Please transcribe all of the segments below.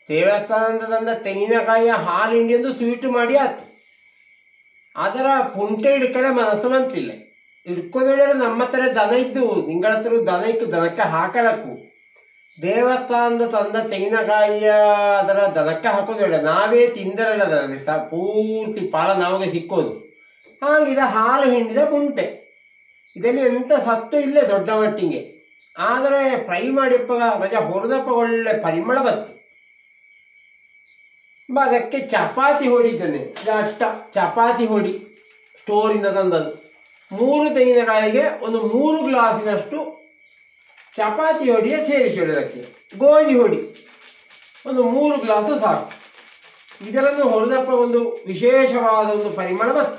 ದೇವಸ್ಥಾನದ ತಂದ ತೆಂಗಿನಕಾಯಿಯ ಹಾಲು ಹಿಂಡಿ ಒಂದು ಸ್ವೀಟ್ ಮಾಡಿ ಆಯ್ತು ಅದರ ಪುಂಟೆ ಹಿಡ್ಕಲೆ ಮನಸ್ಸು ಬಂತಿಲ್ಲ ಹಿಡ್ಕೋದ್ರೆ ನಮ್ಮ ಹತ್ರ ದನ ಇದ್ದು ನಿಂಗಳ ಹತ್ರ ದನ ಇತ್ತು ದನಕ್ಕೆ ಹಾಕಲಕ್ಕು ದೇವಸ್ಥಾನದ ತಂದ ತೆಂಗಿನಕಾಯಿಯ ಅದರ ದನಕ್ಕೆ ಹಾಕೋದು ನಾವೇ ತಿಂದರಲ್ಲ ಅದರಲ್ಲಿ ಸ ಪೂರ್ತಿ ಪಾಲ ನಮಗೆ ಸಿಕ್ಕೋದು ಹಾಗಿದ ಹಾಲು ಹಿಂಡಿದ ಪುಂಟೆ ಇದರಲ್ಲಿ ಎಂತ ಸತ್ತು ಇಲ್ಲೇ ದೊಡ್ಡ ಮಟ್ಟಿಗೆ ಆದರೆ ಫ್ರೈ ಮಾಡಿಪ್ಪ ರಜಾ ಹೊರದಪ್ಪ ಒಳ್ಳೆ ಪರಿಮಳ ಬತ್ತು ಬ ಅದಕ್ಕೆ ಚಪಾತಿ ಹೊಡಿದ್ದೇನೆ ಅಷ್ಟ ಚಪಾತಿ ಹೊಡಿ ಸ್ಟೋರಿಂದ ತಂದದ್ದು ಮೂರು ತೆಂಗಿನಕಾಯಿಗೆ ಒಂದು ಮೂರು ಗ್ಲಾಸಿನಷ್ಟು ಚಪಾತಿ ಹೊಡಿಯ ಸೇರಿಸಿ ಅದಕ್ಕೆ ಗೋಧಿ ಹೊಡಿ ಒಂದು ಮೂರು ಗ್ಲಾಸು ಸಾಕು ಇದರನ್ನು ಹೊರದಪ್ಪ ಒಂದು ವಿಶೇಷವಾದ ಒಂದು ಪರಿಮಳ ಬತ್ತು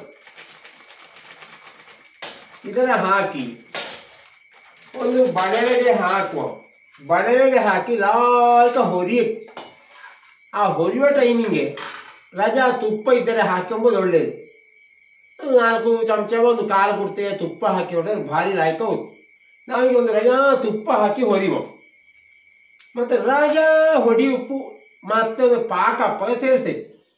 ಇದನ್ನು ಹಾಕಿ ಒಂದು ಬಣವೆಗೆ ಹಾಕುವ ಬಣವೆಗೆ ಹಾಕಿ ಲಾಲ್ಕ ಹೊರಿಯಕ್ಕೆ ಆ ಹೊರಿಯುವ ಟೈಮಿಂಗೆ ರಜಾ ತುಪ್ಪ ಇದ್ದರೆ ಹಾಕೊಂಬೋದು ಒಳ್ಳೆಯದು ಒಂದು ನಾಲ್ಕು ಚಮಚ ಒಂದು ಕಾಲು ಕುರ್ತೆ ತುಪ್ಪ ಹಾಕಿ ಹೊಡೆದ್ರೆ ಭಾರಿ ಲಾಯ್ಕ ಹೋದು ನಾವೀಗ ಒಂದು ರಜಾ ತುಪ್ಪ ಹಾಕಿ ಹೊರಿವ ಮತ್ತು ರಜಾ ಹೊಡಿ ಉಪ್ಪು ಮತ್ತೆ ಒಂದು ಪಾಕಪ್ಪ ಸೇರಿಸಿ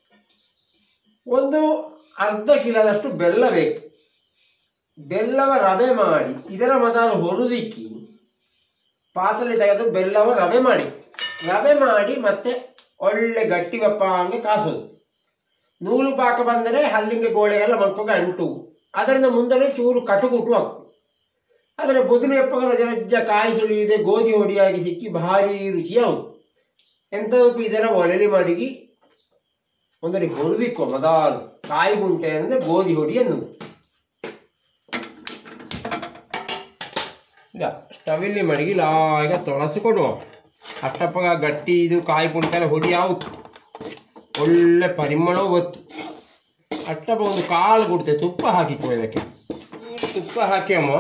ಒಂದು ಅರ್ಧ ಕಿಲೋದಷ್ಟು ಬೆಲ್ಲ ಬೇಕು ಬೆಲ್ಲವ ರವೆ ಮಾಡಿ ಇದರ ಮೊದಲು ಹೊರದಿಕ್ಕಿ ಪಾತ್ರೆ ತೆಗೆದು ಬೆಲ್ಲವ ರವೆ ಮಾಡಿ ರವೆ ಮಾಡಿ ಮತ್ತೆ ಒಳ್ಳೆ ಗಟ್ಟಿ ಬಪ್ಪ ಹಂಗೆ ಕಾಸೋದು ನೂಲು ಪಾಕ ಬಂದರೆ ಹಲ್ಲಿಂಗೆ ಗೋಳೆಗೆಲ್ಲ ಮಲ್ಕೋಗೆ ಅಂಟು ಅದರಿಂದ ಮುಂದೆ ಚೂರು ಕಟುಕುಟು ಹಾಕು ಆದರೆ ಬುದುಲಿ ಎಪ್ಪಗಳ ರಜ್ಜ ಕಾಯಿ ಸುಳಿಯುವುದೇ ಗೋಧಿ ಹೊಡಿಯಾಗಿ ಸಿಕ್ಕಿ ಭಾರಿ ರುಚಿ ಹೌದು ಎಂಥದಕ್ಕೂ ಇದರ ಒಲೆಲಿ ಮಡಗಿ ಒಂದರಿ ಹೊರದಿಕ್ಕೋ ಮೊದಲು ಕಾಯಿ ಗುಂಟೆ ಅಂದರೆ ಗೋಧಿ ಹೊಡಿ ಅನ್ನೋದು ಈಗ ಸ್ಟವಿಲ್ಲಿ ಮಡಗಿ ಲಾಗ ತೊಳಸಿಕೊಡುವ ಅಷ್ಟಪ್ಪಗ ಗಟ್ಟಿ ಇದು ಕಾಯಿ ಪುಂಟೆಲ್ಲ ಹೊಡಿ ಆಯ್ತು ಒಳ್ಳೆ ಪರಿಮಳವು ಬತ್ತು ಅಷ್ಟಪ್ಪ ಒಂದು ಕಾಲು ಕೊಡ್ತೆ ತುಪ್ಪ ಹಾಕಿಕೋ ಇದಕ್ಕೆ ತುಪ್ಪ ಹಾಕ್ಯಮ್ಮ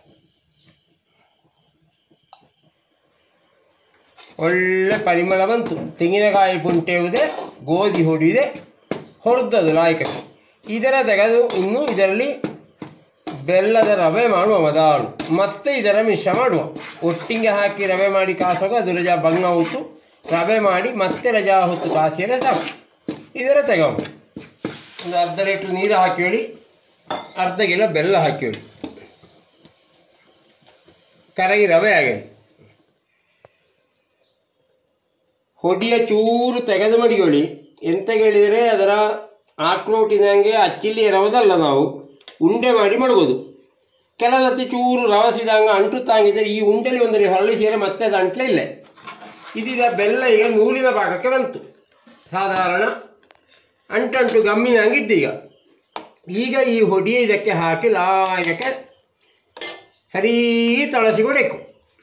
ಒಳ್ಳೆ ಪರಿಮಳ ಬಂತು ತೆಂಗಿನಕಾಯಿ ಪುಂಟೆಯುವುದೇ ಗೋಧಿ ಹೊಡಿದೆ ಹೊರದದು ಲಾಯಕ ಇದರ ತೆಗೆದು ಇನ್ನು ಇದರಲ್ಲಿ ಬೆಲ್ಲದ ರವೆ ಮಾಡುವ ಮೊದಲು ಮತ್ತೆ ಇದರ ಮಿಶ್ರ ಮಾಡುವ ಒಟ್ಟಿಗೆ ಹಾಕಿ ರವೆ ಮಾಡಿ ಕಾಸುವಾಗ ಅದು ರಜಾ ಭಂಗ ಹೊತ್ತು ರವೆ ಮಾಡಿ ಮತ್ತೆ ರಜಾ ಹೊತ್ತು ಕಾಸಿದರೆ ಸಾಕು ಇದರ ತೆಗವ ಒಂದು ಅರ್ಧ ಲೀಟ್ರ್ ನೀರು ಹಾಕಿಳಿ ಅರ್ಧ ಕಿಲೋ ಬೆಲ್ಲ ಹಾಕಿಳಿ ಕರಗಿ ರವೆ ಆಗಿದೆ ಹೊಡಿಯ ಚೂರು ತೆಗೆದು ಮಡಿಗೊಳ್ಳಿ ಎಂತ ಹೇಳಿದರೆ ಅದರ ಆಕ್ರೋಟಿನಂಗೆ ಅಚ್ಚಿಲ್ಲಿ ರವದಲ್ಲ ನಾವು ಉಂಡೆ ಮಾಡಿ ಮಡಗೋದು ಕೆಲವತ್ತು ಚೂರು ರವಸಿದಂಗೆ ಅಂಟುತ್ತಾಂಗಿದ್ದರೆ ಈ ಉಂಡೆಲಿ ಒಂದರಿ ಹೊರಳಿ ಸೇರಿ ಮತ್ತೆ ಅದು ಅಂಟ್ಲೇ ಇಲ್ಲ ಇದೀಗ ಬೆಲ್ಲ ಈಗ ನೂಲಿನ ಭಾಗಕ್ಕೆ ಬಂತು ಸಾಧಾರಣ ಅಂಟಂಟು ಗಮ್ಮಿನಂಗಿದ್ದೀಗ ಈಗ ಈ ಹೊಡಿಯ ಇದಕ್ಕೆ ಹಾಕಿ ಲಾಯಕ್ಕೆ ಸರಿ ತೊಳಸಿಕೊಡಬೇಕು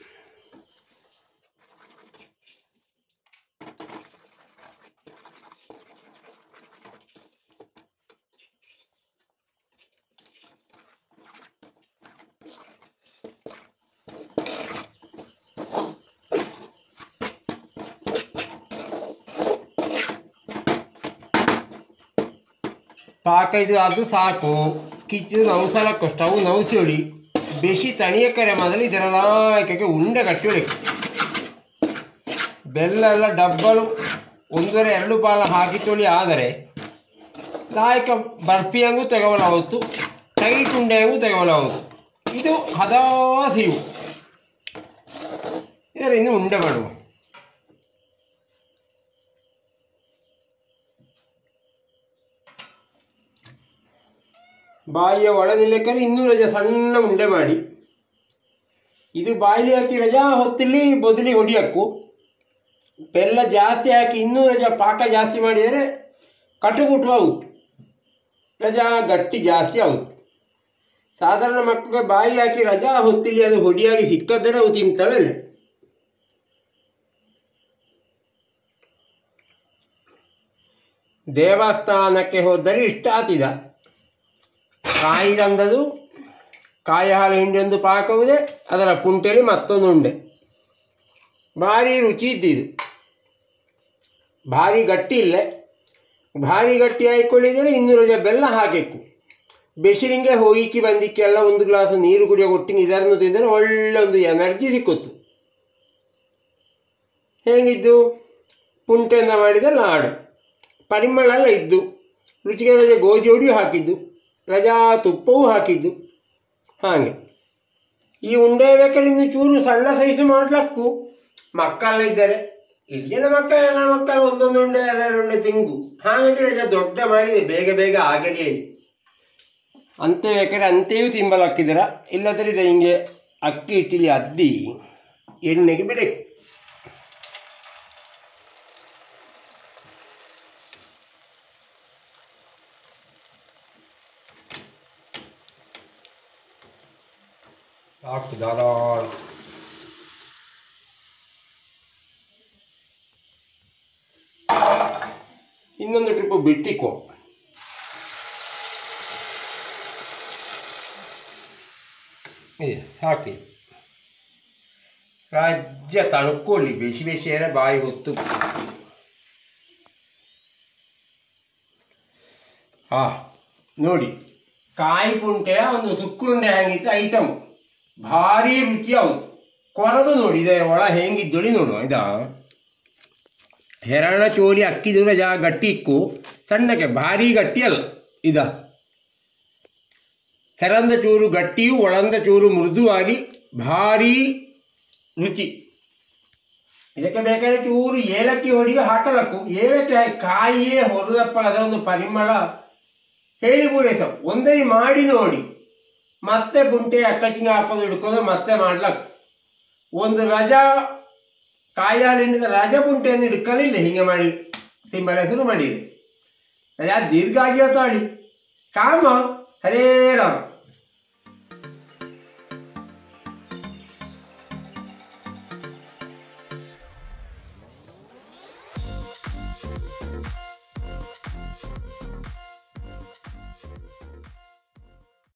ಪಾಕ ಇದು ಅದು ಸಾಕು ಕಿಚ್ಚು ನವಸಲಕ್ಕೂ ಸ್ಟವ್ ನವಸಿ ಹೊಡಿ ಬೆಸಿ ತಣಿಯಕ್ಕರೆ ಮೊದಲು ಇದರ ಲಾಯಕಕ್ಕೆ ಉಂಡೆ ಕಟ್ಟಿ ಹೊಡಿಬೇಕು ಬೆಲ್ಲ ಎಲ್ಲ ಡಬ್ಬಲು ಒಂದೂವರೆ ಎರಡು ಪಾಲ ಹಾಕಿ ತೊಳಿ ಆದರೆ ಲಾಯಕ ಬರ್ಫಿಯಂಗೂ ತೆಗವಲಾಗುತ್ತು ಟೈಟ್ ಉಂಡೆಯಂಗೂ ತೆಗವಲಾಗುತ್ತು ಇದು ಹದಾ ಸಿಹು ಇದರಿಂದ ಉಂಡೆ ಮಾಡುವ ಬಾಯಿಯ ಒಳನಿಲ್ಲಕ್ಕರೆ ಇನ್ನೂ ರಜೆ ಸಣ್ಣ ಉಂಡೆ ಮಾಡಿ ಇದು ಬಾಯಿಲಿ ಹಾಕಿ ರಜಾ ಹೊತ್ತಲ್ಲಿ ಬದಲಿ ಹೊಡಿಯಕ್ಕು ಬೆಲ್ಲ ಜಾಸ್ತಿ ಹಾಕಿ ಇನ್ನೂ ರಜಾ ಪಾಕ ಜಾಸ್ತಿ ಮಾಡಿದರೆ ಕಟುಗುಟ್ಟು ಔಟ್ ರಜಾ ಗಟ್ಟಿ ಜಾಸ್ತಿ ಆಗುತ್ತೆ ಸಾಧಾರಣ ಮಕ್ಕಳಿಗೆ ಬಾಯಿ ಹಾಕಿ ರಜಾ ಹೊತ್ತಿಲಿ ಅದು ಹೊಡಿಯಾಗಿ ಸಿಕ್ಕದರೆ ಅವು ತಿಂತವೆ ಅಲ್ಲ ದೇವಸ್ಥಾನಕ್ಕೆ ಹೋದರೆ ಇಷ್ಟ ಆತಿದ ಕಾಯಿ ತಂದದು ಕಾಯಿ ಹಾಲು ಹಿಂಡಿ ಒಂದು ಪಾಕವುದೇ ಅದರ ಪುಂಟೆಲಿ ಮತ್ತೊಂದು ಉಂಡೆ ಭಾರಿ ರುಚಿ ಇದ್ದಿದ್ದು ಭಾರಿ ಗಟ್ಟಿ ಇಲ್ಲ ಭಾರಿ ಗಟ್ಟಿ ಹಾಕೊಳ್ಳಿದರೆ ಇನ್ನೂರು ರಜೆ ಬೆಲ್ಲ ಹಾಕಬೇಕು ಬೆಸಿಲಿಂಗೆ ಹೋಗಿಕ್ಕಿ ಬಂದಿಕ್ಕೆಲ್ಲ ಒಂದು ಗ್ಲಾಸ್ ನೀರು ಕುಡಿಯೋ ಒಟ್ಟಿಗೆ ಇದನ್ನು ತಿಂದರೆ ಒಳ್ಳೆ ಒಂದು ಎನರ್ಜಿ ಸಿಕ್ಕುತ್ತು ಹೇಗಿದ್ದು ಪುಂಟೆಯಿಂದ ಮಾಡಿದ ಲಾಡು ಪರಿಮಳ ಎಲ್ಲ ಇದ್ದು ರುಚಿಗೆ ರಜೆ ಗೋಧಿ ಹುಡಿಯು ಹಾಕಿದ್ದು ರಜಾ ತುಪ್ಪವೂ ಹಾಕಿದ್ದು ಹಾಗೆ ಈ ಉಂಡೆ ಬೇಕಾದ್ರೆ ಇನ್ನು ಚೂರು ಸಣ್ಣ ಸೈಜ್ ಮಾಡ್ಲಕ್ಕು ಮಕ್ಕಳೆಲ್ಲ ಇದ್ದಾರೆ ಇಲ್ಲಿನ ಮಕ್ಕಳ ಎಲ್ಲ ಮಕ್ಕಳು ಒಂದೊಂದು ಉಂಡೆ ಎರಡು ಉಂಡೆ ತಿಂಗು ಹಾಗಾಗಿ ರಜೆ ದೊಡ್ಡ ಮಾಡಿದೆ ಬೇಗ ಬೇಗ ಆಗಲಿ ಹೇಳಿ ಅಂತೆ ಬೇಕಾದ್ರೆ ಅಂತೆಯೂ ತಿಂಬಲಾಕಿದ್ದೀರ ಇಲ್ಲದ್ರೆ ಇದು ಹಿಂಗೆ ಅಕ್ಕಿ ಹಿಟ್ಟಿಲಿ ಅದ್ದಿ ಎಣ್ಣೆಗೆ ಬಿಡಬೇಕು ಸಾಕು ಧಾರಾಳ ಇನ್ನೊಂದು ಟ್ರಿಪ್ ಬಿಟ್ಟಿಕೋ ಇದೆ ಸಾಕಿ ರಾಜ್ಯ ತಣ್ಕೊಳ್ಳಿ ಬಿಸಿ ಬಿಸಿಯರ ಬಾಯಿ ಹೊತ್ತು ಆ ನೋಡಿ ಕಾಯಿ ಪುಂಟೆಯ ಒಂದು ಸುಕ್ಕುರುಂಡೆ ಹ್ಯಾಂಗಿತ್ತು ಐಟಮ್ ಭಾರಿ ರುಚಿ ಹೌದು ಕೊರದು ನೋಡಿ ಇದೆ ಒಳ ಹೆಂಗಿದ್ದೊಳಿ ನೋಡು ಇದಾ ಹೆರಣ ಚೋಲಿ ಅಕ್ಕಿ ದೂರ ಜಾ ಗಟ್ಟಿ ಇಕ್ಕು ಸಣ್ಣಕ್ಕೆ ಭಾರಿ ಗಟ್ಟಿ ಅಲ್ಲ ಇದ ಹೆರಂದ ಚೂರು ಗಟ್ಟಿಯು ಒಳಂದ ಚೂರು ಮೃದುವಾಗಿ ಭಾರಿ ರುಚಿ ಇದಕ್ಕೆ ಬೇಕಾದ್ರೆ ಚೂರು ಏಲಕ್ಕಿ ಹೊಡಿಗೆ ಹಾಕಲಕ್ಕು ಏಲಕ್ಕಿ ಹಾಕಿ ಕಾಯಿಯೇ ಹೊರದಪ್ಪ ಅದರ ಒಂದು ಪರಿಮಳ ಹೇಳಿ ಪೂರೈಸ ಒಂದೇ ಮಾಡಿ ನೋಡಿ ಮತ್ತೆ ಪುಂಟೆ ಅಕ್ಕಚ್ಚಿಂಗ ಹಾಕೋದು ಹಿಡ್ಕೊಂಡು ಮತ್ತೆ ಮಾಡ್ಲಕ್ ಒಂದು ರಜಾ ಕಾಯಾಲಿನಿಂದ ರಜಾ ಪುಂಟೆಯನ್ನು ಹಿಡ್ಕಲಿಲ್ಲ ಹೀಗೆ ಮಾಡಿ ತಿಂಬಲ ಶುರು ಮಾಡಿರಿ ರಜಾ ದೀರ್ಘ ಆಗಿಯೋ ತಾಳಿ ಕಾಮ ಹರೇ